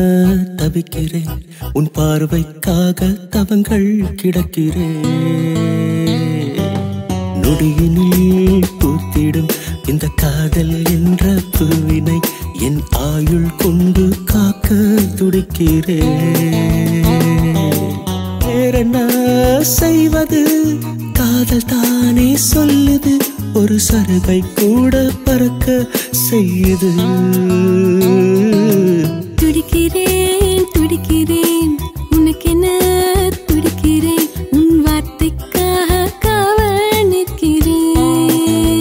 தவிக்கிறேன் உன் பார்வைக்காக தவங்கள் கிடக்கிறேன் நொடியினில் பூத்திடும் இந்த காதல் என்ற பூவினை என் ஆயுள் கொண்டு காக்க துடிக்கிறேன் வேறென்ன செய்வது காதல் தானே சொல்லுது ஒரு சருகை கூட பறக்க செய்யுது துடிக்கிறேன் துடிக்கிறேன் உனக்கென துடிக்கிறேன் உன் வார்த்தைக்காக காவல் நிற்கிறேன்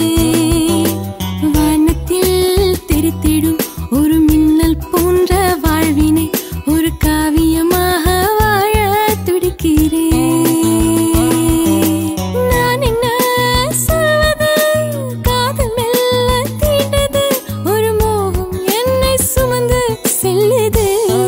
வானத்தில் தெரித்திடும் ஒரு மின்னல் போன்ற வாழ்வினை ஒரு காவியமாக வாழ துடிக்கிறேன் நான் என்ன சொல்வது காதல் மெல்ல தீண்டது ஒரு மோகம் என்னை சுமந்து செல்லுது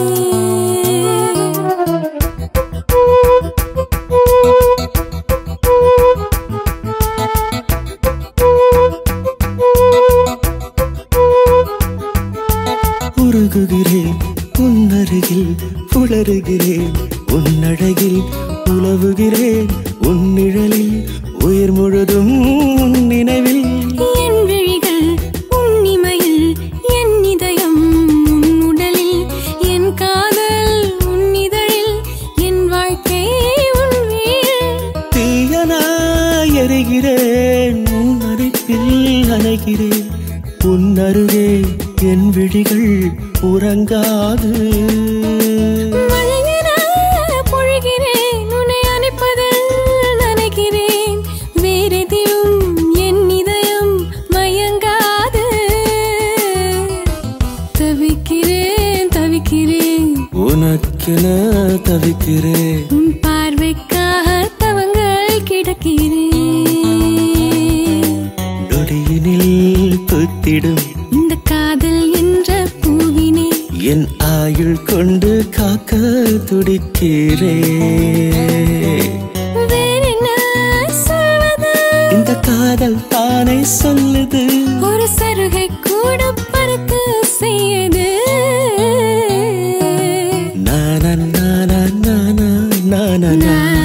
உருகுகிறேன் உன்னருகில் புலருகிறேன் உன்னழகில் உலவுகிறேன் உன் நிழலில் உயிர் முழுதும் உன் நினைவில் என் விழிகள் உன் இமையில் என் இதயம் உன் உடலில் என் காதல் உன் இதழில் என் வாழ்க்கை உன் வீழ் தீயனாய் எரிகிறேன் உன் அணைப்பில் அணைகிறேன் உன் அருகே என் விழிகள் உறங்காது மழையென பொழிகிறேன் உன்னை அணைப்பதில் நனைகிறேன் வேறெதிலும் என் இதயம் மயங்காது தவிக்கிறேன் தவிக்கிறேன் உனக்கென தவிக்கிறேன் உன் பார்வைக்காக தவங்கள் கிடக்கிறேன் நொடியினில் புத்திடும் இந்த காதல் என்ற பூவினை என் ஆயுள் கொண்டு காக்க துடிக்கிறேன் வேறென்ன சொல்வது இந்த காதல் தானே சொல்லுது ஒரு சருகை கூட பறக்க செய்யுது நானா நானா நானா நானா நான்